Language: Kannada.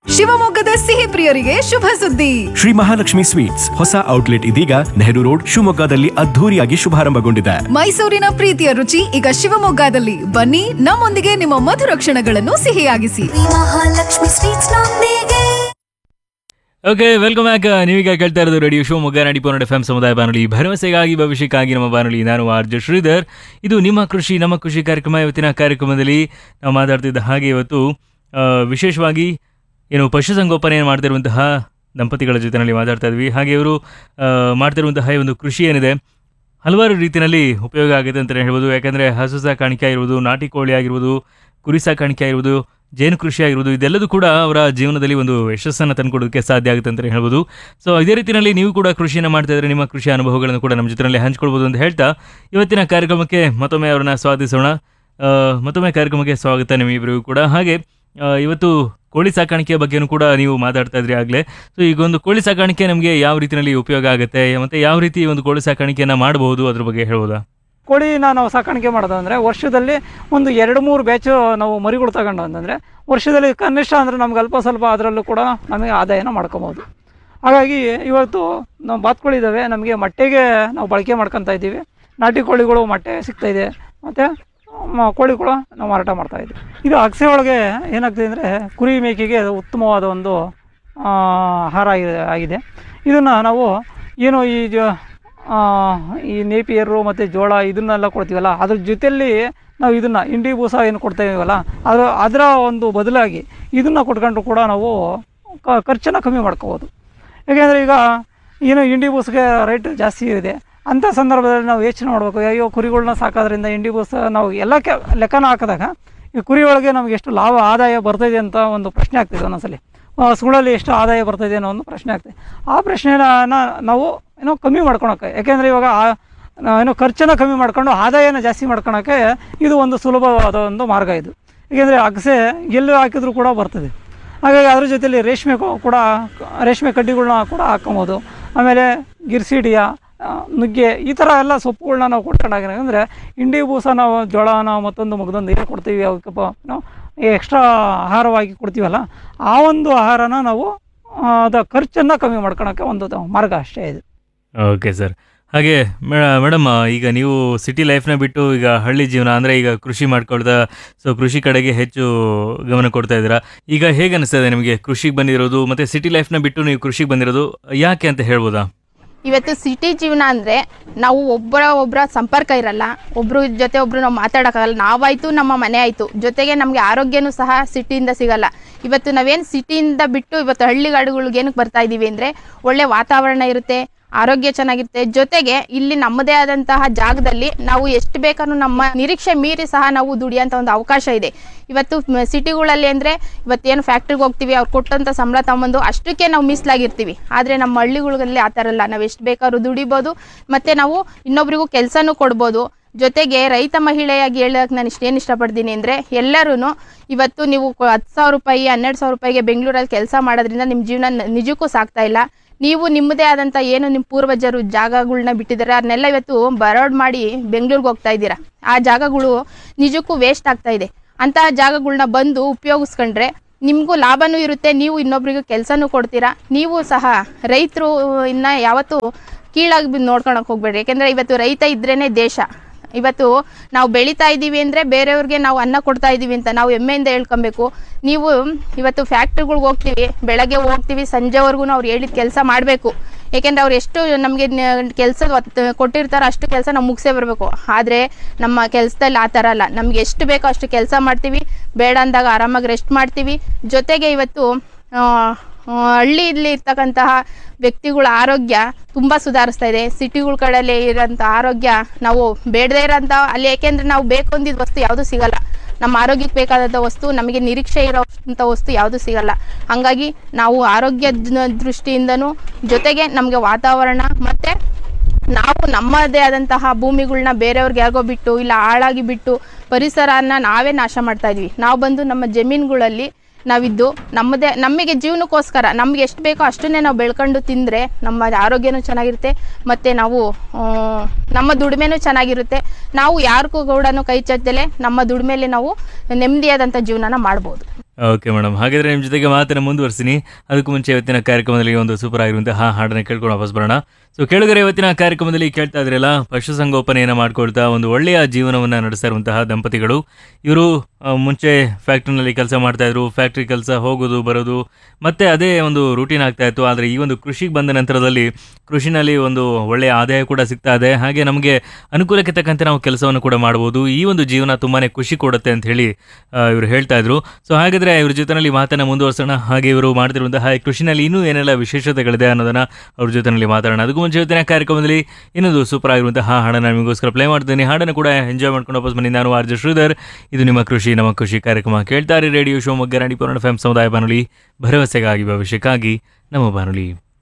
ಶಿವಮೊಗ್ಗದ ಸಿಹಿ ಪ್ರಿಯರಿಗೆ ಶುಭ ಸುದ್ದಿ ಶ್ರೀ ಮಹಾಲಕ್ಷ್ಮಿ ಸ್ವೀಟ್ಸ್ ಹೊಸ ಔಟ್ಲೆಟ್ ಇದೀಗ ನೆಹರು ರೋಡ್ ಶಿವಮೊಗ್ಗದಲ್ಲಿ ಅದ್ಧೂರಿಯಾಗಿ ಶುಭಾರಂಭಗೊಂಡಿದೆ ಮೈಸೂರಿನ ಪ್ರೀತಿಯ ರುಚಿ ಈಗ ಶಿವಮೊಗ್ಗದಲ್ಲಿ ಬನ್ನಿ ನಮ್ಮೊಂದಿಗೆ ನಿಮ್ಮ ಮಧುರ ಕ್ಷಣಗಳನ್ನು ಸಿಹಿಯಾಗಿಸಿ ಮಹಾಲಕ್ಷ್ಮಿ ಸ್ವೀಟ್ಸ್ ನೊಂದಿಗೆ ಓಕೆ ವೆಲ್ಕಮ್ ಬ್ಯಾಕ್ ನೀವೀಗ ಕೇಳ್ತಾ ಇರೋದು ರೇಡಿಯೋ ಶಿವಮೊಗ್ಗ ನಾಡಿ ಪೋನಡ್ ಎಫ್ ಎಂ ಸಮುದಾಯ ಬಾನುಲಿ ಭರವಸೆಗಾಗಿ ಭವಿಷ್ಯಕ್ಕಾಗಿ ನಮ್ಮ ಬಾನುಲಿ ನಾನು ಆರ್ ಜೆ ಶ್ರೀಧರ್ ಇದು ನಿಮ್ಮ ಕೃಷಿ ನಮ್ಮ ಕೃಷಿ ಕಾರ್ಯಕ್ರಮ ಇವತ್ತಿನ ಕಾರ್ಯಕ್ರಮದಲ್ಲಿ ನಾವು ಮಾತಾಡ್ತಿದ್ದ ಹಾಗೆ ಇವತ್ತು ಆ, ವಿಶೇಷವಾಗಿ ಏನು ಪಶುಸಂಗೋಪನೆ ಮಾಡ್ತಿರುವಂತಹ ದಂಪತಿಗಳ ಜೊತೆಯಲ್ಲಿ ಮಾತಾಡ್ತಾ ಇದ್ವಿ ಹಾಗೆ ಇವರು ಆ, ಮಾಡ್ತಿರುವಂತಹ ಈ ಒಂದು ಕೃಷಿ ಏನಿದೆ ಹಲವಾರು ರೀತಿಯಲ್ಲಿ ಉಪಯೋಗ ಆಗುತ್ತೆ ಅಂತಲೇ ಹೇಳ್ಬೋದು ಯಾಕಂದರೆ ಹಸು ಸಾಕಾಣಿಕೆ ಆಗಿರ್ಬೋದು ನಾಟಿ ಕೋಳಿ ಆಗಿರ್ಬೋದು ಕುರಿ ಸಾಕಾಣಿಕೆ ಆಗಿರ್ಬೋದು ಜೇನು ಕೃಷಿ ಆಗಿರ್ಬೋದು ಇದೆಲ್ಲದೂ ಕೂಡ ಅವರ ಜೀವನದಲ್ಲಿ ಒಂದು ಯಶಸ್ಸನ್ನು ತಂದುಕೊಡೋದಕ್ಕೆ ಸಾಧ್ಯ ಆಗುತ್ತೆ ಅಂತಲೇ ಹೇಳ್ಬೋದು ಸೊ ಇದೇ ರೀತಿಯಲ್ಲಿ ನೀವು ಕೂಡ ಕೃಷಿಯನ್ನು ಮಾಡ್ತಾ ಇದ್ರೆ ನಿಮ್ಮ ಕೃಷಿ ಅನುಭವಗಳನ್ನು ಕೂಡ ನಮ್ಮ ಜೊತೆಯಲ್ಲಿ ಹಂಚ್ಕೊಳ್ಬೋದು ಅಂತ ಹೇಳ್ತಾ ಇವತ್ತಿನ ಕಾರ್ಯಕ್ರಮಕ್ಕೆ ಮತ್ತೊಮ್ಮೆ ಅವರನ್ನ ಸ್ವಾಗತಿಸೋಣ ಆ, ಮತ್ತೊಮ್ಮೆ ಕಾರ್ಯಕ್ರಮಕ್ಕೆ ಸ್ವಾಗತ ನಿಮ್ಮಿಬ್ಬರಿಗೂ ಕೂಡ ಹಾಗೆ ಆ, ಇವತ್ತು ಕೋಳಿ ಸಾಕಾಣಿಕೆಯ ಬಗ್ಗೆನೂ ಕೂಡ ನೀವು ಮಾತಾಡ್ತಾ ಇದ್ರಿ ಆಗಲೇ ಸೊ ಈಗ ಒಂದು ಕೋಳಿ ಸಾಕಾಣಿಕೆ ನಮಗೆ ಯಾವ ರೀತಿಯಲ್ಲಿ ಉಪಯೋಗ ಆಗುತ್ತೆ ಮತ್ತು ಯಾವ ರೀತಿ ಒಂದು ಕೋಳಿ ಸಾಕಾಣಿಕೆಯನ್ನು ಮಾಡಬಹುದು ಅದ್ರ ಬಗ್ಗೆ ಹೇಳ್ಬೋದಾ ಕೋಳಿನ ನಾವು ಸಾಕಾಣಿಕೆ ಮಾಡೋದು ಅಂದರೆ ವರ್ಷದಲ್ಲಿ ಒಂದು ಎರಡು ಮೂರು ಬ್ಯಾಚು ನಾವು ಮರಿಗಳು ತಗೊಂಡು ಅಂತಂದರೆ ವರ್ಷದಲ್ಲಿ ಕನಿಷ್ಠ ಅಂದರೆ ನಮ್ಗೆ ಅಲ್ಪ ಸ್ವಲ್ಪ ಅದರಲ್ಲೂ ಕೂಡ ನಮಗೆ ಆದಾಯನ ಮಾಡ್ಕೊಬೋದು ಹಾಗಾಗಿ ಇವತ್ತು ನಾವು ಬಾತ್ಕೋಳಿ ಇದ್ದಾವೆ ನಮಗೆ ಮೊಟ್ಟೆಗೆ ನಾವು ಬಳಕೆ ಮಾಡ್ಕೊತಾ ಇದ್ದೀವಿ ನಾಟಿ ಕೋಳಿಗಳು ಮೊಟ್ಟೆ ಸಿಗ್ತಾ ಇದೆ ಮತ್ತು ಕೋಳಿಗಳು ನಾವು ಮಾರಾಟ ಮಾಡ್ತಾ ಇದ್ದೀವಿ ಇದು ಅಗಸೆ ಒಳಗೆ ಏನಾಗ್ತಿದೆ ಅಂದರೆ ಕುರಿ ಮೇಕೆಗೆ ಅದು ಉತ್ತಮವಾದ ಒಂದು ಆ, ಆಹಾರ ಆಗಿದೆ ಆಗಿದೆ ಇದನ್ನು ನಾವು ಏನು ಈ ಜ- ಆ, ಈ ನೇಪಿಯರು ಮತ್ತು ಜೋಳ ಇದನ್ನೆಲ್ಲ ಕೊಡ್ತೀವಲ್ಲ ಅದ್ರ ಜೊತೆಯಲ್ಲಿ ನಾವು ಇದನ್ನು ಇಂಡಿ ಬೂಸ ಏನು ಕೊಡ್ತಾ ಇದೀವಲ್ಲ ಅದು ಅದರ ಒಂದು ಬದಲಾಗಿ ಇದನ್ನು ಕೊಟ್ಕೊಂಡ್ರು ಕೂಡ ನಾವು ಕ ಖರ್ಚನ್ನು ಕಮ್ಮಿ ಮಾಡ್ಕೋಬೋದು ಯಾಕೆಂದರೆ ಈಗ ಏನು ಇಂಡಿ ಬೂಸ್ಗೆ ರೇಟ್ ಜಾಸ್ತಿ ಇದೆ ಅಂಥ ಸಂದರ್ಭದಲ್ಲಿ ನಾವು ಯೋಚನೆ ಮಾಡಬೇಕು ಅಯ್ಯೋ ಕುರಿಗಳನ್ನ ಸಾಕೋದ್ರಿಂದ ಇಂಡಿ ಬೂಸ ನಾವು ಎಲ್ಲ ಕೆ ಲೆಕ್ಕನ ಹಾಕಿದಾಗ ಈ ಕುರಿ ಒಳಗೆ ನಮಗೆ ಎಷ್ಟು ಲಾಭ ಆದಾಯ ಬರ್ತಾಯಿದೆ ಅಂತ ಒಂದು ಪ್ರಶ್ನೆ ಆಗ್ತಿದೆ ಒಂದೊಂದ್ಸಲಿ ಆ, ಸುಳ್ಳಲ್ಲಿ ಎಷ್ಟು ಆದಾಯ ಬರ್ತಾಯಿದೆ ಅನ್ನೋ ಒಂದು ಪ್ರಶ್ನೆ ಆಗ್ತದೆ ಆ ಪ್ರಶ್ನೆನ ನಾವು ಏನೋ ಕಮ್ಮಿ ಮಾಡ್ಕೊಳಕ್ಕೆ ಯಾಕೆಂದರೆ ಇವಾಗ ಆ- ನಾವು ಏನೋ ಖರ್ಚನ್ನು ಕಮ್ಮಿ ಮಾಡ್ಕೊಂಡು ಆದಾಯನ ಜಾಸ್ತಿ ಮಾಡ್ಕೊಳಕ್ಕೆ ಇದು ಒಂದು ಸುಲಭವಾದ ಒಂದು ಮಾರ್ಗ ಇದು ಏಕೆಂದರೆ ಅಗಸೆ ಎಲ್ಲಿ ಹಾಕಿದ್ರೂ ಕೂಡ ಬರ್ತದೆ ಹಾಗಾಗಿ ಅದ್ರ ಜೊತೆಲಿ ರೇಷ್ಮೆ ಕೊ- ಕೂಡ ರೇಷ್ಮೆ ಕಡ್ಡಿಗಳ್ನ ಕೂಡ ಹಾಕ್ಕೊಬೋದು ಆಮೇಲೆ ಗಿರ್ಸಿಡಿಯ ಆ, ನುಗ್ಗೆ ಈ ಥರ ಎಲ್ಲ ಸೊಪ್ಪುಗಳ್ನ ನಾವು ಕೊಟ್ಕೊಂಡಾಗ ಅಂದರೆ ಇಂಡಿ ಬೂಸ ನಾವು ಜೋಳನ ಮತ್ತೊಂದು ಮಗದೊಂದು ಏನು ಕೊಡ್ತೀವಿ ಅವಕ್ಕೆ ನಾವು ಎಕ್ಸ್ಟ್ರಾ ಆಹಾರವಾಗಿ ಕೊಡ್ತೀವಲ್ಲ ಆ ಒಂದು ಆಹಾರನ ನಾವು ಆ, ಅದ ಖರ್ಚನ್ನು ಕಮ್ಮಿ ಮಾಡ್ಕೊಳಕ್ಕೆ ಒಂದು ದ- ಮಾರ್ಗ ಅಷ್ಟೇ ಇದು ಓಕೆ ಸರ್ ಹಾಗೆ ಮೇಡಮ್ ಈಗ ನೀವು ಸಿಟಿ ಲೈಫ್ನ ಬಿಟ್ಟು ಈಗ ಹಳ್ಳಿ ಜೀವನ ಅಂದರೆ ಈಗ ಕೃಷಿ ಮಾಡ್ಕೊಳ್ತಾ ಸೊ ಕೃಷಿ ಕಡೆಗೆ ಹೆಚ್ಚು ಗಮನ ಕೊಡ್ತಾ ಇದ್ದೀರಾ ಈಗ ಹೇಗೆ ಅನಿಸ್ತದೆ ನಿಮಗೆ ಕೃಷಿಗೆ ಬಂದಿರೋದು ಮತ್ತು ಸಿಟಿ ಲೈಫ್ನ ಬಿಟ್ಟು ನೀವು ಕೃಷಿಗೆ ಬಂದಿರೋದು ಯಾಕೆ ಅಂತ ಹೇಳ್ಬೋದಾ ಇವತ್ತು ಸಿಟಿ ಜೀವನ ಅಂದರೆ ನಾವು ಒಬ್ಬರ ಒಬ್ಬರ ಸಂಪರ್ಕ ಇರಲ್ಲ ಒಬ್ರ ಜೊತೆ ಒಬ್ರು ನಾವು ಮಾತಾಡೋಕ್ಕಾಗಲ್ಲ ನಾವಾಯ್ತು ನಮ್ಮ ಮನೆ ಆಯಿತು ಜೊತೆಗೆ ನಮಗೆ ಆರೋಗ್ಯನೂ ಸಹ ಸಿಟಿಯಿಂದ ಸಿಗಲ್ಲ ಇವತ್ತು ನಾವೇನು ಸಿಟಿಯಿಂದ ಬಿಟ್ಟು ಇವತ್ತು ಹಳ್ಳಿಗಾಡುಗಳಿಗೆ ಏನಕ್ಕೆ ಬರ್ತಾ ಇದ್ದೀವಿ ಅಂದರೆ ಒಳ್ಳೆ ವಾತಾವರಣ ಇರುತ್ತೆ ಆರೋಗ್ಯ ಚೆನ್ನಾಗಿರುತ್ತೆ ಜೊತೆಗೆ ಇಲ್ಲಿ ನಮ್ಮದೇ ಆದಂತಹ ಜಾಗದಲ್ಲಿ ನಾವು ಎಷ್ಟು ಬೇಕಾದ್ರೂ ನಮ್ಮ ನಿರೀಕ್ಷೆ ಮೀರಿ ಸಹ ನಾವು ದುಡಿಯೋಂಥ ಒಂದು ಅವಕಾಶ ಇದೆ ಇವತ್ತು ಮ- ಸಿಟಿಗಳಲ್ಲಿ ಅಂದರೆ ಇವತ್ತೇನು ಫ್ಯಾಕ್ಟ್ರಿಗೆ ಹೋಗ್ತೀವಿ ಅವ್ರು ಕೊಟ್ಟಂಥ ಸಂಬಳ ತಗೊಂಬಂದು ಅಷ್ಟಕ್ಕೆ ನಾವು ಮೀಸಲಾಗಿರ್ತೀವಿ ಆದರೆ ನಮ್ಮ ಹಳ್ಳಿಗಳಲ್ಲಿ ಆ ಥರ ಅಲ್ಲ ನಾವು ಎಷ್ಟು ಬೇಕಾದ್ರೂ ದುಡಿಬೋದು ಮತ್ತು ನಾವು ಇನ್ನೊಬ್ರಿಗೂ ಕೆಲಸನೂ ಕೊಡ್ಬೋದು ಜೊತೆಗೆ ರೈತ ಮಹಿಳೆಯಾಗಿ ಹೇಳೋಕೆ ನಾನು ಇಷ್ಟೇನು ಇಷ್ಟಪಡ್ತೀನಿ ಅಂದರೆ ಎಲ್ಲರೂ ಇವತ್ತು ನೀವು ಕ- ಹತ್ತು ಸಾವಿರ ರೂಪಾಯಿ ಹನ್ನೆರಡು ಸಾವಿರ ರೂಪಾಯಿಗೆ ಬೆಂಗಳೂರಲ್ಲಿ ಕೆಲಸ ಮಾಡೋದ್ರಿಂದ ನಿಮ್ಮ ಜೀವನ ನ- ನಿಜಕ್ಕೂ ಸಾಕ್ತಾ ಇಲ್ಲ ನೀವು ನಿಮ್ಮದೇ ಆದಂಥ ಏನು ನಿಮ್ಮ ಪೂರ್ವಜರು ಜಾಗಗಳನ್ನ ಬಿಟ್ಟಿದ್ದಾರೆ ಅದನ್ನೆಲ್ಲ ಇವತ್ತು ಬರೋಡ್ ಮಾಡಿ ಬೆಂಗಳೂರಿಗೆ ಹೋಗ್ತಾ ಇದ್ದೀರಾ ಆ ಜಾಗಗಳು ನಿಜಕ್ಕೂ ವೇಸ್ಟ್ ಆಗ್ತಾ ಇದೆ ಅಂತಹ ಜಾಗಗಳನ್ನ ಬಂದು ಉಪಯೋಗಿಸ್ಕೊಂಡ್ರೆ ನಿಮಗೂ ಲಾಭನೂ ಇರುತ್ತೆ ನೀವು ಇನ್ನೊಬ್ರಿಗೂ ಕೆಲಸನೂ ಕೊಡ್ತೀರಾ ನೀವು ಸಹ ರೈತರು ಇನ್ನು ಯಾವತ್ತೂ ಕೀಳಾಗಿ ಬಿದ್ದು ನೋಡ್ಕೊಳಕ್ಕೆ ಹೋಗ್ಬೇಡ್ರಿ ಯಾಕೆಂದರೆ ಇವತ್ತು ರೈತ ಇದ್ರೇ ದೇಶ ಇವತ್ತು ನಾವು ಬೆಳೀತಾ ಇದ್ದೀವಿ ಅಂದರೆ ಬೇರೆಯವ್ರಿಗೆ ನಾವು ಅನ್ನ ಕೊಡ್ತಾ ಇದ್ದೀವಿ ಅಂತ ನಾವು ಹೆಮ್ಮೆಯಿಂದ ಹೇಳ್ಕೊಬೇಕು ನೀವು ಇವತ್ತು ಫ್ಯಾಕ್ಟ್ರಿಗಳ್ಗೆ ಹೋಗ್ತೀವಿ ಬೆಳಗ್ಗೆ ಹೋಗ್ತೀವಿ ಸಂಜೆವರೆಗೂ ಅವ್ರು ಹೇಳಿದ ಕೆಲಸ ಮಾಡಬೇಕು ಏಕೆಂದರೆ ಅವ್ರು ಎಷ್ಟು ನಮಗೆ ಕೆಲಸ ಕೊಟ್ಟಿರ್ತಾರೋ ಅಷ್ಟು ಕೆಲಸ ನಾವು ಮುಗಿಸೇ ಬರಬೇಕು ಆದರೆ ನಮ್ಮ ಕೆಲಸದಲ್ಲಿ ಆ ಥರ ಅಲ್ಲ ನಮ್ಗೆ ಎಷ್ಟು ಬೇಕೋ ಅಷ್ಟು ಕೆಲಸ ಮಾಡ್ತೀವಿ ಬೇಡ ಅಂದಾಗ ಆರಾಮಾಗಿ ರೆಸ್ಟ್ ಮಾಡ್ತೀವಿ ಜೊತೆಗೆ ಇವತ್ತು ಆ, ಆ, ಹಳ್ಳಿಯಲ್ಲಿ ಇರ್ತಕ್ಕಂತಹ ವ್ಯಕ್ತಿಗಳ ಆರೋಗ್ಯ ತುಂಬ ಸುಧಾರಿಸ್ತಾ ಇದೆ ಸಿಟಿಗಳ ಕಡೆಯಲ್ಲಿ ಇರೋಂಥ ಆರೋಗ್ಯ ನಾವು ಬೇಡದೇ ಇರೋಂಥ ಅಲ್ಲಿ ಯಾಕೆಂದರೆ ನಾವು ಬೇಕು ಅಂದಿದ್ದ ವಸ್ತು ಯಾವುದೂ ಸಿಗಲ್ಲ ನಮ್ಮ ಆರೋಗ್ಯಕ್ಕೆ ಬೇಕಾದಂಥ ವಸ್ತು ನಮಗೆ ನಿರೀಕ್ಷೆ ಇರೋಂಥ ವಸ್ತು ಯಾವುದೂ ಸಿಗಲ್ಲ ಹಾಗಾಗಿ ನಾವು ಆರೋಗ್ಯ ದೃಷ್ಟಿಯಿಂದನೂ ಜೊತೆಗೆ ನಮಗೆ ವಾತಾವರಣ ಮತ್ತು ನಾವು ನಮ್ಮದೇ ಆದಂತಹ ಭೂಮಿಗಳನ್ನ ಬೇರೆಯವ್ರಿಗೆ ಯಾರಿಗೋ ಬಿಟ್ಟು ಇಲ್ಲ ಹಾಳಾಗಿ ಬಿಟ್ಟು ಪರಿಸರನ ನಾವೇ ನಾಶ ಮಾಡ್ತಾ ಇದ್ವಿ ನಾವು ಬಂದು ನಮ್ಮ ಜಮೀನುಗಳಲ್ಲಿ ನಾವಿದ್ದು ನಮ್ಮದೇ ನಮಗೆ ಜೀವನಕ್ಕೋಸ್ಕರ ನಮ್ಗೆ ಎಷ್ಟು ಬೇಕೋ ಅಷ್ಟನ್ನೇ ನಾವು ಬೆಳ್ಕೊಂಡು ತಿಂದರೆ ನಮ್ಮ ಆರೋಗ್ಯನೂ ಚೆನ್ನಾಗಿರುತ್ತೆ ಮತ್ತು ನಾವು ಆ, ನಮ್ಮ ದುಡಿಮೆನೂ ಚೆನ್ನಾಗಿರುತ್ತೆ ನಾವು ಯಾರಿಗೂ ಕೂಡ ಕೈ ಚಚ್ಚದಲೆ ನಮ್ಮ ದುಡಿಮೆಯಲ್ಲಿ ನಾವು ನೆಮ್ಮದಿಯಾದಂಥ ಜೀವನನ ಮಾಡ್ಬೋದು ಓಕೆ ಮೇಡಮ್ ಹಾಗಾದರೆ ನಿಮ್ಮ ಜೊತೆಗೆ ಮಾತನ್ನು ಮುಂದುವರಿಸ್ತೀನಿ ಅದಕ್ಕೂ ಮುಂಚೆ ಇವತ್ತಿನ ಕಾರ್ಯಕ್ರಮದಲ್ಲಿ ಒಂದು ಸೂಪರ್ ಆಗಿರುವಂತಹ ಹಾಡನ್ನು ಕೇಳ್ಕೊಂಡು ವಾಪಸ್ ಬರೋಣ ಸೊ ಕೇಳುಗರೆ ಇವತ್ತಿನ ಕಾರ್ಯಕ್ರಮದಲ್ಲಿ ಕೇಳ್ತಾ ಇದ್ರಲ್ಲ ಪಶುಸಂಗೋಪನೆಯನ್ನು ಮಾಡ್ಕೊಳ್ತಾ ಒಂದು ಒಳ್ಳೆಯ ಜೀವನವನ್ನು ನಡೆಸ್ತಾ ಇರುವಂತಹ ದಂಪತಿಗಳು ಇವರು ಆ, ಮುಂಚೆ ಫ್ಯಾಕ್ಟ್ರಿನಲ್ಲಿ ಕೆಲಸ ಮಾಡ್ತಾ ಇದ್ರು ಫ್ಯಾಕ್ಟ್ರಿ ಕೆಲಸ ಹೋಗೋದು ಬರೋದು ಮತ್ತೆ ಅದೇ ಒಂದು ರೂಟೀನ್ ಆಗ್ತಾ ಇತ್ತು ಆದರೆ ಈ ಒಂದು ಕೃಷಿಗೆ ಬಂದ ನಂತರದಲ್ಲಿ ಕೃಷಿನಲ್ಲಿ ಒಂದು ಒಳ್ಳೆಯ ಆದಾಯ ಕೂಡ ಸಿಗ್ತಾ ಇದೆ ಹಾಗೆ ನಮಗೆ ಅನುಕೂಲಕ್ಕೆ ತಕ್ಕಂತೆ ನಾವು ಕೆಲಸವನ್ನು ಕೂಡ ಮಾಡ್ಬೋದು ಈ ಒಂದು ಜೀವನ ತುಂಬಾನೇ ಖುಷಿ ಕೊಡುತ್ತೆ ಅಂತ ಹೇಳಿ ಇವರು ಹೇಳ್ತಾ ಇದ್ರು ಸೊ ಹಾಗಾದ್ರೆ ಇವ್ರ ಜೊತೆನಲ್ಲಿ ಮಾತನ್ನ ಮುಂದುವರ್ಸೋಣ ಹಾಗೆ ಇವರು ಮಾಡ್ತಿರುವಂತಹ ಈ ಕೃಷಿನಲ್ಲಿ ಇನ್ನೂ ಏನೆಲ್ಲ ವಿಶೇಷತೆಗಳಿದೆ ಅನ್ನೋದನ್ನ ಅವ್ರ ಜೊತೆನಲ್ಲಿ ಮಾತಾಡೋಣ ಅದಕ್ಕೂ ಮುಂಚೆ ಇವತ್ತಿನ ಕಾರ್ಯಕ್ರಮದಲ್ಲಿ ಇನ್ನೊಂದು ಸೂಪರ್ ಆಗಿರುವಂತಹ ಹಾಡನ್ನು ನಿಮಗೋಸ್ಕರ ಪ್ಲೇ ಮಾಡ್ತೀನಿ ಹಾಡನ್ನು ಕೂಡ ಎಂಜಾಯ್ ಮಾಡ್ಕೊಂಡು ವಾಪಸ್ ಬನ್ನಿ ನಾನು ಆರ್ಜ ಶ್ರೀಧರ್ ಇದು ನಿಮ್ಮ ಕೃಷಿ ನಮ್ಮ ಖುಷಿ ಕಾರ್ಯಕ್ರಮ ಕೇಳ್ತಾರೆ ರೇಡಿಯೋ ಶಿವಮೊಗ್ಗ ನಾಡಿ ಪೂರ್ಣ ಎಫ್ ಸಮುದಾಯ ಬಾನುಲಿ ಭರವಸೆಗಾಗಿ ಭವಿಷ್ಯಕ್ಕಾಗಿ ನಮ್ಮ ಬಾನುಲಿ